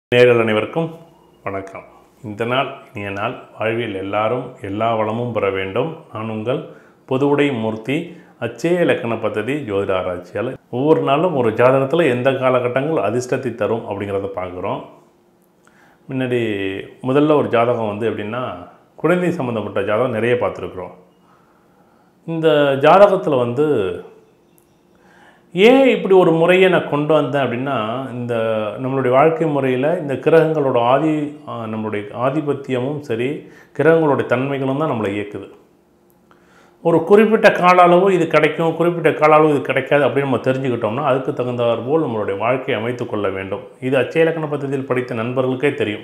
நேர்கள் அனைவருக்கும் வணக்கம் இந்த நாள் இனிய நாள் வாழ்வில் எல்லாரும் எல்லா வளமும் பெற வேண்டும் நான் உங்கள் பொதுவுடை மூர்த்தி அச்சய இலக்கண பദ്ധதி ஜோதிட ஆராய்ச்சியாளர் ஒவ்வொரு நாளும் ஒரு ஜாதகத்தில் எந்த காலகட்டங்கள் அதிர்ஷ்டத்தை தரும் அப்படிங்கிறத பார்க்குறோம் முன்னாடி முதல்ல ஒரு ஜாதகம் வந்து எப்படின்னா குழந்தை சம்மந்தப்பட்ட ஜாதகம் நிறைய பார்த்துருக்குறோம் இந்த ஜாதகத்தில் வந்து ஏன் இப்படி ஒரு முறையை நான் கொண்டு வந்தேன் அப்படின்னா இந்த நம்மளுடைய வாழ்க்கை முறையில் இந்த கிரகங்களோட ஆதி ஆ, நம்மளுடைய ஆதிபத்தியமும் சரி கிரகங்களுடைய தன்மைகளும் தான் நம்மளை இயக்குது ஒரு குறிப்பிட்ட கால அளவு இது கிடைக்கும் குறிப்பிட்ட கால அளவு இது கிடைக்காது அப்படின்னு நம்ம தெரிஞ்சுக்கிட்டோம்னா அதுக்கு தகுந்தவாறு போல் நம்மளுடைய வாழ்க்கையை அமைத்துக் கொள்ள வேண்டும் இது அச்சய இலக்கண பദ്ധதியில் படித்த நண்பர்களுக்கே தெரியும்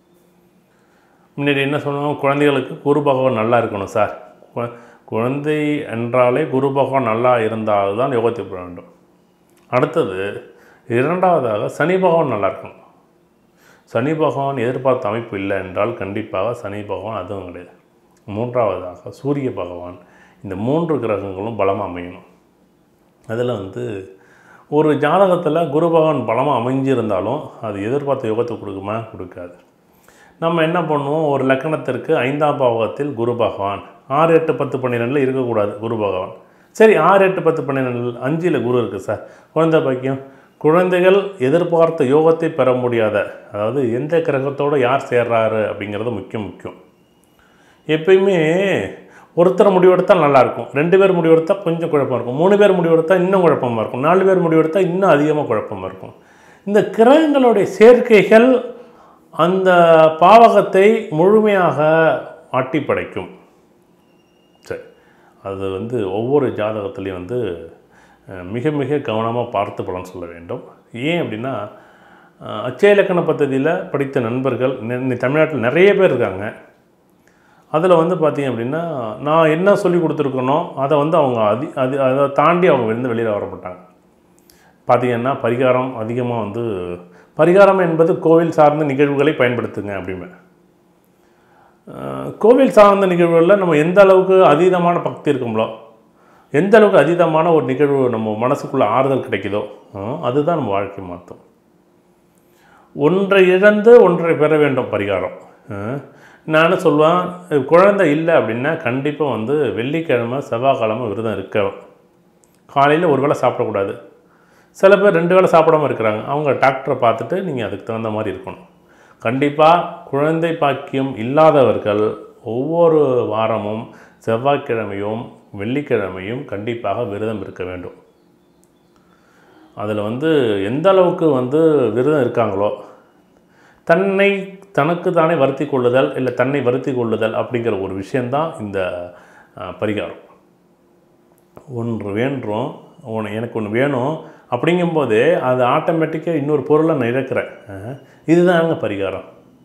முன்னாடி என்ன சொன்னோம் குழந்தைகளுக்கு குரு பகவான் நல்லா இருக்கணும் சார் கு- குழந்தை என்றாலே குரு பகவான் நல்லா இருந்தால் தான் யோகத்தை பெற வேண்டும் அடுத்தது இரண்டாவதாக சனி பகவான் நல்லா இருக்கணும் சனி பகவான் எதிர்பார்த்த அமைப்பு இல்லை என்றால் கண்டிப்பாக சனி பகவான் அதுவும் கிடையாது மூன்றாவதாக சூரிய பகவான் இந்த மூன்று கிரகங்களும் பலமாக அமையணும் அதில் வந்து ஒரு ஜாதகத்தில் குரு பகவான் பலமாக அமைஞ்சிருந்தாலும் அது எதிர்பார்த்த யோகத்தை கொடுக்குமா கொடுக்காது நம்ம என்ன பண்ணுவோம் ஒரு லக்கணத்திற்கு ஐந்தாம் பாவகத்தில் குரு பகவான் ஆறு எட்டு பத்து பன்னிரெண்டில் இருக்கக்கூடாது குரு பகவான் சரி ஆறு எட்டு பத்து பன்னிரெண்டில் அஞ்சில் குரு இருக்குது சார் குழந்தை பாக்கியம் குழந்தைகள் எதிர்பார்த்த யோகத்தை பெற முடியாத அதாவது எந்த கிரகத்தோடு யார் சேர்றாரு அப்படிங்கிறது முக்கியம் முக்கியம் எப்பயுமே ஒருத்தர் முடிவெடுத்தால் நல்லாயிருக்கும் ரெண்டு பேர் முடிவெடுத்தால் கொஞ்சம் குழப்பம் இருக்கும் மூணு பேர் முடிவெடுத்தால் இன்னும் குழப்பமாக இருக்கும் நாலு பேர் முடிவெடுத்தால் இன்னும் அதிகமாக குழப்பமாக இருக்கும் இந்த கிரகங்களுடைய சேர்க்கைகள் அந்த பாவகத்தை முழுமையாக ஆட்டி படைக்கும் சரி அது வந்து ஒவ்வொரு ஜாதகத்துலேயும் வந்து அஹ், மிக மிக கவனமாக பார்த்து பலன் சொல்ல வேண்டும் ஏன் அப்படின்னா அஹ், அச்சய இலக்கண பദ്ധதியில் படித்த நண்பர்கள் நி- நி- தமிழ்நாட்டில் நிறைய பேர் இருக்காங்க அதில் வந்து பார்த்தீங்க அப்படின்னா நான் என்ன சொல்லி கொடுத்துருக்கனோ அதை வந்து அவங்க அதி அது அதை தாண்டி அவங்க வந்து வெளியில் வரப்பட்டாங்க பார்த்தீங்கன்னா பரிகாரம் அதிகமாக வந்து பரிகாரம் என்பது கோவில் சார்ந்த நிகழ்வுகளை பயன்படுத்துங்க அப்படிமே அஹ், கோவில் சார்ந்த நிகழ்வுகளில் நம்ம எந்த அளவுக்கு அதீதமான பக்தி இருக்குங்களோ எந்த அளவுக்கு அதீதமான ஒரு நிகழ்வு நம்ம மனசுக்குள்ளே ஆறுதல் கிடைக்குதோ அஹ், அதுதான் நம்ம வாழ்க்கை மாற்றும் ஒன்றை இழந்து ஒன்றை பெற வேண்டும் பரிகாரம் அஹ், நான் சொல்லுவேன் குழந்தை இல்லை அப்படின்னா கண்டிப்பாக வந்து வெள்ளிக்கிழமை செவ்வாய்க்கிழமை விரதம் இருக்க காலையில் ஒரு வேளை சாப்பிடக்கூடாது சில பேர் ரெண்டு வேளை சாப்பிடாம இருக்கிறாங்க அவங்க டாக்டரை பார்த்துட்டு நீங்கள் அதுக்கு தகுந்த மாதிரி இருக்கணும் கண்டிப்பாக குழந்தை பாக்கியம் இல்லாதவர்கள் ஒவ்வொரு வாரமும் செவ்வாய்க்கிழமையும் வெள்ளிக்கிழமையும் கண்டிப்பாக விரதம் இருக்க வேண்டும் அதில் வந்து எந்த அளவுக்கு வந்து விரதம் இருக்காங்களோ தன்னை தனக்கு தானே வருத்தி கொள்ளுதல் இல்லை தன்னை வருத்தி கொள்ளுதல் அப்படிங்கிற ஒரு விஷயந்தான் இந்த அஹ், பரிகாரம் ஒன்று வேண்டும் உன எனக்கு ஒன்று வேணும் அப்படிங்கும்போதே அது ஆட்டோமேட்டிக்காக இன்னொரு பொருளை நான் இழக்கிறேன் அஹ், இதுதாங்க பரிகாரம்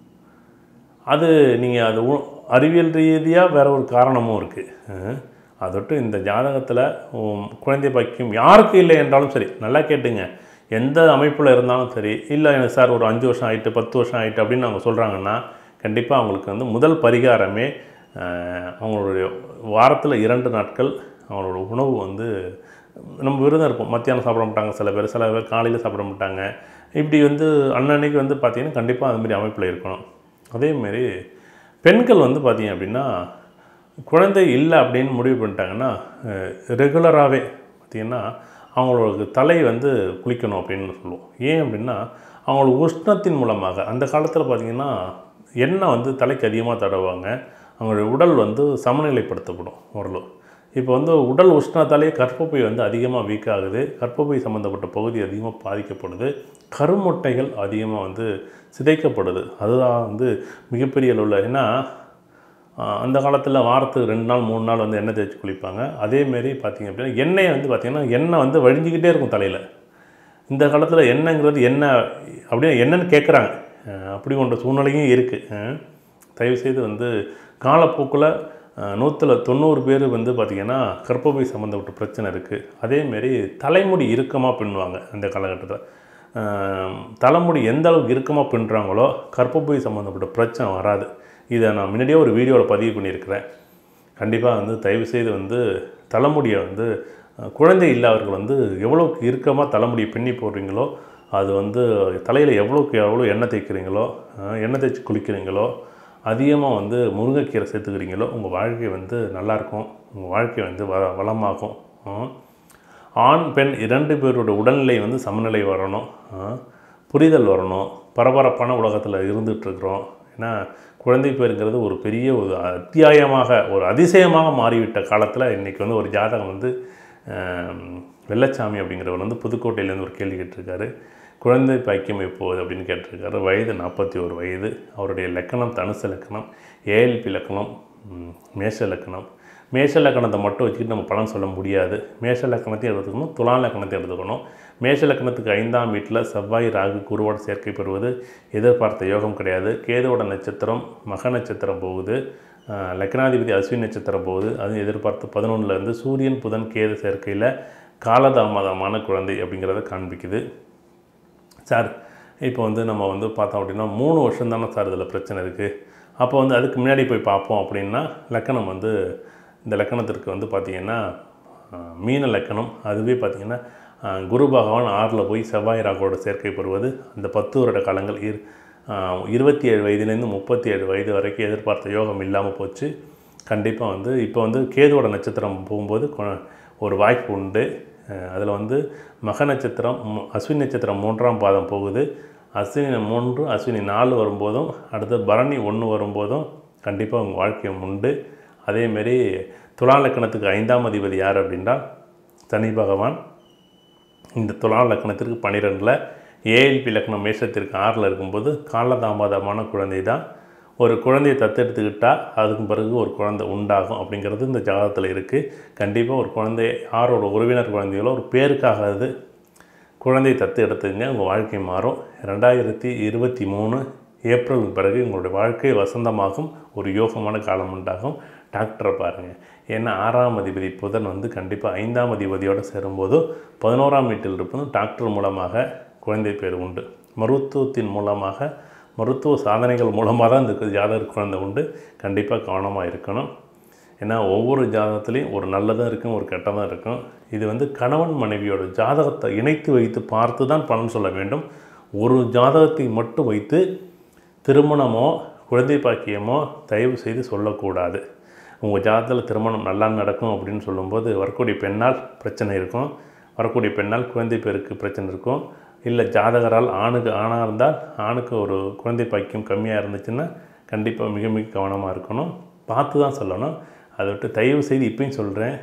அது நீங்கள் அது உ- அறிவியல் ரீதியாக வேற ஒரு காரணமும் இருக்குது அதொட்டு இந்த ஜாதகத்தில் குழந்தை பாக்கியம் யாருக்கு இல்லை என்றாலும் சரி நல்லா கேட்டுங்க எந்த அமைப்பில் இருந்தாலும் சரி இல்லை எனக்கு சார் ஒரு அஞ்சு வருஷம் ஆயிட்டு பத்து வருஷம் ஆயிட்டு அப்படின்னு அவங்க சொல்கிறாங்கன்னா கண்டிப்பாக அவங்களுக்கு வந்து முதல் பரிகாரமே அஹ், அவங்களுடைய வாரத்தில் இரண்டு நாட்கள் அவங்களோட உணவு வந்து நம்ம விரதம் இருப்போம் மத்தியானம் சாப்பிட மாட்டாங்க சில பேர் சில பேர் காலையில் சாப்பிட மாட்டாங்க இப்படி வந்து அன்னன்னைக்கு வந்து பார்த்திங்கன்னா கண்டிப்பாக அது மாதிரி அமைப்பில் இருக்கணும் அதேமாரி பெண்கள் வந்து பார்த்திங்க அப்படின்னா குழந்தை இல்லை அப்படின்னு முடிவு பண்ணிட்டாங்கன்னா ரெகுலராகவே பார்த்திங்கன்னா அவங்களுக்கு தலை வந்து குளிக்கணும் அப்படின்னு சொல்லுவோம் ஏன் அப்படின்னா அவங்களுக்கு உஷ்ணத்தின் மூலமாக அந்த காலத்தில் பார்த்திங்கன்னா எண்ணெய் வந்து தலைக்கு அதிகமாக தடவுவாங்க அவங்களுடைய உடல் வந்து சமநிலைப்படுத்தப்படும் ஓரளவு இப்போ வந்து உடல் உஷ்ணத்தாலே கர்ப்பப்பை வந்து அதிகமாக வீக் ஆகுது கர்ப்பப்பை சம்மந்தப்பட்ட பகுதி அதிகமாக பாதிக்கப்படுது கருமுட்டைகள் அதிகமாக வந்து சிதைக்கப்படுது அதுதான் வந்து மிகப்பெரிய அளவில் ஏன்னா ஆஹ், அந்த காலத்தில் வாரத்துக்கு ரெண்டு நாள் மூணு நாள் வந்து எண்ணெய் தேய்ச்சி குளிப்பாங்க அதேமாரி பார்த்திங்க அப்படின்னா எண்ணெயை வந்து பார்த்திங்கன்னா எண்ணெய் வந்து வழிஞ்சிக்கிட்டே இருக்கும் தலையில் இந்த காலத்தில் எண்ணெய்ங்கிறது என்ன அப்படியே என்னன்னு கேட்குறாங்க அப்படி கொண்ட சூழ்நிலையும் இருக்குது தயவுசெய்து வந்து காலப்போக்கில் நூற்றில் தொண்ணூறு பேர் வந்து பார்த்திங்கன்னா கர்ப்பப்பை சம்மந்தப்பட்ட பிரச்சனை இருக்குது அதேமாரி தலைமுடி இறுக்கமாக பின்னுவாங்க அந்த காலகட்டத்தில் தலைமுடி எந்த அளவுக்கு இறுக்கமாக பின்னுறாங்களோ கர்ப்பப்பை சம்மந்தப்பட்ட பிரச்சனை வராது இதை நான் முன்னாடியே ஒரு வீடியோவில் பதிவு பண்ணியிருக்கிறேன் கண்டிப்பாக வந்து தயவுசெய்து வந்து தலைமுடியை வந்து அஹ், குழந்தை இல்லாதவர்கள் வந்து எவ்வளோக்கு இறுக்கமாக தலைமுடியை பின்னி போடுறீங்களோ அது வந்து தலையில் எவ்வளோக்கு எவ்வளோ எண்ணெய் தேய்க்கிறீங்களோ அஹ், எண்ணெய் தேய்ச்சி குளிக்கிறீங்களோ அதிகமாக வந்து முருங்கைக்கீரை சேர்த்துக்கிறீங்களோ உங்கள் வாழ்க்கை வந்து நல்லாயிருக்கும் உங்கள் வாழ்க்கை வந்து வ வளமாகும் அஹ். ஆண் பெண் இரண்டு பேரோட உடல்நிலை வந்து சமநிலை வரணும் அஹ். புரிதல் வரணும் பரபரப்பான உலகத்தில் இருந்துகிட்ருக்குறோம் ஏன்னா குழந்தை பேருங்கிறது ஒரு பெரிய ஒரு அத்தியாயமாக ஒரு அதிசயமாக மாறிவிட்ட காலத்தில் இன்றைக்கி வந்து ஒரு ஜாதகம் வந்து ஆம், வெள்ளச்சாமி அப்படிங்கிறவர் வந்து புதுக்கோட்டையிலேருந்து ஒரு கேள்வி கேட்டிருக்காரு குழந்தை பாக்கியம் எப்போது அப்படின்னு கேட்டிருக்காரு வயது நாற்பத்தி ஒரு வயது அவருடைய லக்கணம் தனுசு லக்கணம் ஏஎல்பி லக்கணம் ம், மேஷ லக்கணம் மேஷ லக்கணத்தை மட்டும் வச்சுக்கிட்டு நம்ம பலன் சொல்ல முடியாது மேஷ லக்கணத்தையும் எடுத்துக்கணும் துலா லக்கணத்தையும் எடுத்துக்கணும் மேஷ லக்கணத்துக்கு ஐந்தாம் வீட்டில் செவ்வாய் ராகு குருவோட சேர்க்கை பெறுவது எதிர்பார்த்த யோகம் கிடையாது கேதுவோட நட்சத்திரம் மக நட்சத்திரம் போகுது ஆஹ், லக்னாதிபதி அஸ்வின் நட்சத்திரம் போகுது அது எதிர்பார்த்து பதினொன்றுல இருந்து சூரியன் புதன் கேது சேர்க்கையில் காலதாமதமான குழந்தை அப்படிங்கிறத காண்பிக்குது சார் இப்போ வந்து நம்ம வந்து பார்த்தோம் அப்படின்னா மூணு வருஷம் தானே சார் இதில் பிரச்சனை இருக்குது அப்போ வந்து அதுக்கு முன்னாடி போய் பார்ப்போம் அப்படின்னா லக்கணம் வந்து இந்த லக்கணத்திற்கு வந்து பார்த்திங்கன்னா ஆஹ், மீன லக்கணம் அதுவே பார்த்திங்கன்னா ஆஹ், குரு பகவான் ஆறில் போய் செவ்வாய் ராகோட சேர்க்கை பெறுவது அந்த பத்து வருட காலங்கள் இரு ஆஹ், இருபத்தி ஏழு வயதுலேருந்து முப்பத்தி ஏழு வயது வரைக்கும் எதிர்பார்த்த யோகம் இல்லாமல் போச்சு கண்டிப்பாக வந்து இப்போ வந்து கேதுவோட நட்சத்திரம் போகும்போது கொ- ஒரு வாய்ப்பு உண்டு அதில் வந்து மக நட்சத்திரம் மு- அஸ்வினி நட்சத்திரம் மூன்றாம் பாதம் போகுது அஸ்வினி மூன்று அஸ்வினி நாலு வரும்போதும் அடுத்து பரணி ஒன்று வரும்போதும் கண்டிப்பாக உங்கள் வாழ்க்கையும் உண்டு அதேமாரி துலா லக்கணத்துக்கு ஐந்தாம் அதிபதி யார் அப்படின்னா சனி பகவான் இந்த துலா லக்கணத்திற்கு பன்னிரெண்டில் ஏஎல்பி லக்னம் மேஷத்திற்கு ஆறில் இருக்கும்போது காலதாமதமான குழந்தை தான் ஒரு குழந்தையை தத்தெடுத்துக்கிட்டால் அதுக்கு பிறகு ஒரு குழந்தை உண்டாகும் அப்படிங்கிறது இந்த ஜாதகத்தில் இருக்குது கண்டிப்பாக ஒரு குழந்தை யாரோட உறவினர் குழந்தைகளோ ஒரு பேருக்காக அது குழந்தையை தத்து எடுத்துங்க உங்கள் வாழ்க்கை மாறும் ரெண்டாயிரத்தி இருபத்தி மூணு ஏப்ரல் பிறகு உங்களுடைய வாழ்க்கை வசந்தமாகும் ஒரு யோகமான காலம் உண்டாகும் டாக்டரை பாருங்கள் ஏன்னா ஆறாம் அதிபதி புதன் வந்து கண்டிப்பாக ஐந்தாம் அதிபதியோடு சேரும்போது பதினோராம் வீட்டில் இருப்பதும் டாக்டர் மூலமாக குழந்தை பேர் உண்டு மருத்துவத்தின் மூலமாக மருத்துவ சாதனைகள் மூலமாக தான் இந்த ஜாதகர் குழந்தை உண்டு கண்டிப்பாக கவனமாக இருக்கணும் ஏன்னா ஒவ்வொரு ஜாதகத்துலேயும் ஒரு நல்லதும் இருக்கும் ஒரு கெட்டதும் இருக்கும் இது வந்து கணவன் மனைவியோட ஜாதகத்தை இணைத்து வைத்து பார்த்து தான் பலன் சொல்ல வேண்டும் ஒரு ஜாதகத்தை மட்டும் வைத்து திருமணமோ குழந்தை பாக்கியமோ தயவு செய்து சொல்லக்கூடாது உங்கள் ஜாதகத்தில் திருமணம் நல்லா நடக்கும் அப்படின்னு சொல்லும்போது வரக்கூடிய பெண்ணால் பிரச்சனை இருக்கும் வரக்கூடிய பெண்ணால் குழந்தை பேருக்கு பிரச்சனை இருக்கும் இல்லை ஜாதகரால் ஆணுக்கு ஆணாக இருந்தால் ஆணுக்கு ஒரு குழந்தை பாக்கியம் கம்மியாக இருந்துச்சுன்னா கண்டிப்பாக மிக மிக கவனமாக இருக்கணும் பார்த்து தான் சொல்லணும் அதை விட்டு தயவு செய்து இப்பயும் சொல்கிறேன்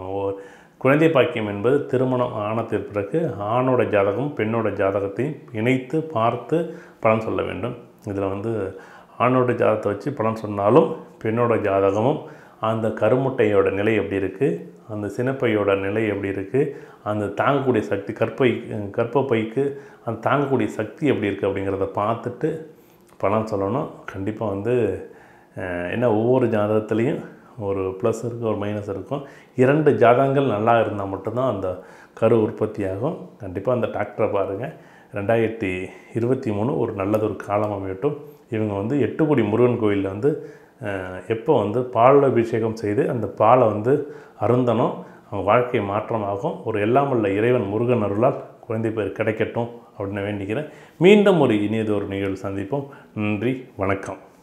குழந்தை பாக்கியம் என்பது திருமணம் ஆனத்திற்கு பிறகு ஆணோட ஜாதகம் பெண்ணோட ஜாதகத்தையும் இணைத்து பார்த்து பலன் சொல்ல வேண்டும் இதில் வந்து ஆணோட ஜாதகத்தை வச்சு பலன் சொன்னாலும் பெண்ணோட ஜாதகமும் அந்த கருமுட்டையோட நிலை எப்படி இருக்குது அந்த சினப்பையோட நிலை எப்படி இருக்குது அந்த தாங்கக்கூடிய சக்தி கற்பை கர்ப்பப்பைக்கு அந்த தாங்கக்கூடிய சக்தி எப்படி இருக்குது அப்படிங்கிறத பார்த்துட்டு பலன் சொல்லணும் கண்டிப்பாக வந்து அஹ், ஏன்னா ஒவ்வொரு ஜாதகத்துலேயும் ஒரு ப்ளஸ் இருக்கும் ஒரு மைனஸ் இருக்கும் இரண்டு ஜாதகங்கள் நல்லா இருந்தால் மட்டும்தான் அந்த கரு உற்பத்தியாகும் கண்டிப்பாக அந்த டாக்டரை பாருங்கள் ரெண்டாயிரத்தி இருபத்தி மூணு ஒரு நல்லதொரு காலம் அமையட்டும் இவங்க வந்து எட்டுக்குடி முருகன் கோயிலில் வந்து அஹ், எப்போ வந்து பால் அபிஷேகம் செய்து அந்த பாலை வந்து அருந்தணும் அவங்க வாழ்க்கை மாற்றமாகும் ஒரு எல்லாம் உள்ள இறைவன் முருகன் அருளால் குழந்தை பேர் கிடைக்கட்டும் அப்படின்னு வேண்டிக்கிறேன் மீண்டும் ஒரு இனியதொரு நிகழ்வு சந்திப்போம் நன்றி வணக்கம்